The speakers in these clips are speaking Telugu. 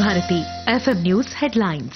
Bharati F M news headlines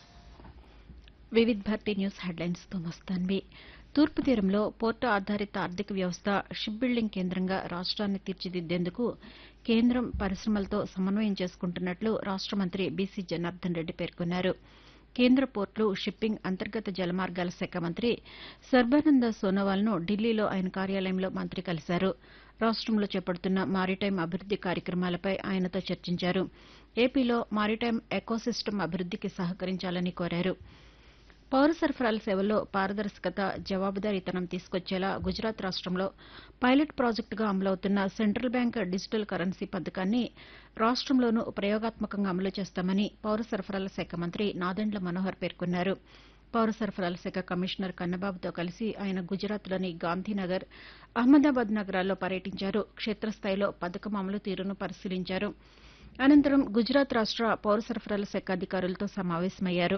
Vividh Bharati news headlines తో మస్తాన్వి తూర్పు తీరంలో పోర్టు ఆధారిత ఆర్థిక వ్యవస్థ షిప్ బిల్డింగ్ కేంద్రంగా రాష్ట్రాన్ని తీర్చిదిద్దేందుకు కేంద్రం పరిశ్రమలతో సమన్వయం చేసుకుంటున్నట్లు రాష్ట మంత్రి బీసీ జనార్దన్ రెడ్డి పేర్కొన్నారు కేంద్ర పోర్టులు షిప్పింగ్ అంతర్గత జలమార్గాల శాఖ మంత్రి సర్బానంద సోనోవాల్ను ఢిల్లీలో ఆయన కార్యాలయంలో మంత్రి కలిశారు రాష్టంలో చేపడుతున్న మారిటైమ్ అభివృద్ది కార్యక్రమాలపై ఆయనతో చర్చించారు ఏపీలో మారిటైమ్ ఎకోసిస్టమ్ అభివృద్దికి సహకరించాలని కోరారు పౌర సరఫరాల సేవల్లో పారదర్శకత జవాబుదారీతనం తీసుకొచ్చేలా గుజరాత్ రాష్టంలో పైలట్ ప్రాజెక్టుగా అమలవుతున్న సెంట్రల్ బ్యాంక్ డిజిటల్ కరెన్సీ పథకాన్ని రాష్టంలోనూ ప్రయోగాత్మకంగా అమలు చేస్తామని పౌర సరఫరాల శాఖ మంత్రి నాదెండ్ల మనోహర్ పేర్కొన్నారు పౌర సరఫరాల శాఖ కమిషనర్ కన్నబాబుతో కలిసి ఆయన గుజరాత్లోని గాంధీనగర్ అహ్మదాబాద్ నగరాల్లో పర్యటించారు క్షేత్రస్థాయిలో పథకం అమలు తీరును పరిశీలించారు అనంతరం గుజరాత్ రాష్ట పౌర సరఫరాల శాఖ అధికారులతో సమావేశమయ్యారు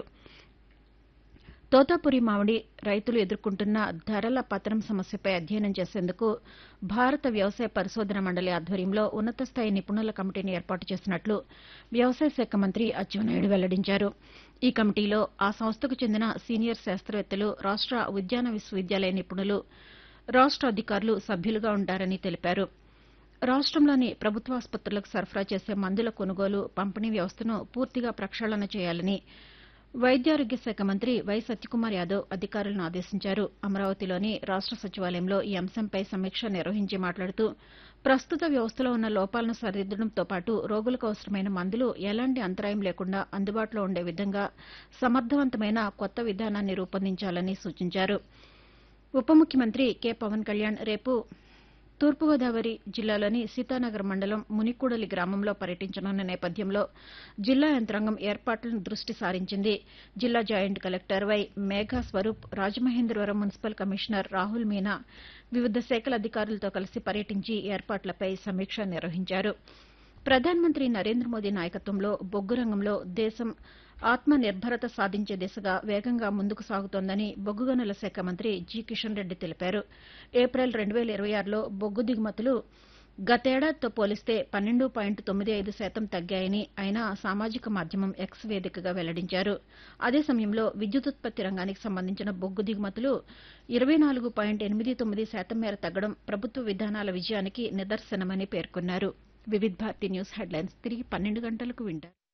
తోతాపురి మామిడి రైతులు ఎదుర్కొంటున్న ధరల పతనం సమస్యపై అధ్యయనం చేసేందుకు భారత వ్యవసాయ పరిశోధన మండలి ఆధ్వర్యంలో ఉన్నత స్థాయి నిపుణుల కమిటీని ఏర్పాటు చేసినట్లు వ్యవసాయ శాఖ మంత్రి అచ్చెన్నాయుడు వెల్లడించారు ఈ కమిటీలో ఆ సంస్థకు చెందిన సీనియర్ శాస్త్రవేత్తలు రాష్ట ఉద్యాన విశ్వవిద్యాలయ నిపుణులు రాష్ట అధికారులు సభ్యులుగా ఉంటారని తెలిపారు రాష్టంలోని ప్రభుత్వాసుపత్రులకు సరఫరా చేసే మందుల కొనుగోలు పంపిణీ వ్యవస్థను పూర్తిగా ప్రక్షాళన చేయాలని వైద్యారోగ్య శాఖ మంత్రి వై సత్యకుమార్ యాదవ్ అధికారులను ఆదేశించారు అమరావతిలోని రాష్ట సచివాలయంలో ఈ అంశంపై సమీక్ష నిర్వహించి మాట్లాడుతూ ప్రస్తుత వ్యవస్థలో ఉన్న లోపాలను సరిదిద్దడంతో పాటు రోగులకు అవసరమైన మందులు ఎలాంటి అంతరాయం లేకుండా అందుబాటులో ఉండే విధంగా సమర్థవంతమైన కొత్త విధానాన్ని రూపొందించాలని సూచించారు ఉప ముఖ్యమంత్రి కె పవన్ కళ్యాణ్ రేపు తూర్పుగోదావరి జిల్లాలోని సీతానగర్ మండలం మునికూడలి గ్రామంలో పర్యటించనున్న నేపథ్యంలో జిల్లా యంత్రాంగం ఏర్పాట్లను దృష్టి సారించింది జిల్లా joint collector Y Megha Swaroop Rajamahendravaram municipal commissioner Rahul Meena వివిధ శాఖల అధికారులతో కలిసి పర్యటించి ఏర్పాట్లపై సమీక్ష నిర్వహించారు ప్రధానమంత్రి నరేంద్ర మోదీ నాయకత్వంలో బొగ్గు రంగంలో దేశం ఆత్మ నిర్భరత సాధించే దిశగా వేగంగా ముందుకు సాగుతోందని బొగ్గు గనుల శాఖ మంత్రి జి కిషన్ రెడ్డి తెలిపారు ఏప్రిల్ రెండు వేల ఇరవై ఆరులో బొగ్గు దిగుమతులు గతేడాదితో పోలిస్తే పన్నెండు పాయింట్ తొమ్మిది ఐదు శాతం తగ్గాయని ఆయన సామాజిక మాధ్యమం ఎక్స్ వేదికగా వెల్లడించారు అదే సమయంలో విద్యుదుత్పత్తి రంగానికి సంబంధించిన బొగ్గు దిగుమతులు ఇరవై నాలుగు పాయింట్ ఎనిమిది తొమ్మిది శాతం మేర తగ్గడం ప్రభుత్వ విధానాల విజయానికి నిదర్శనమని పేర్కొన్నారు వివిధ్ భారతి న్యూస్ హెడ్లైన్స్ తిరిగి పన్నెండు గంటలకు వింటారు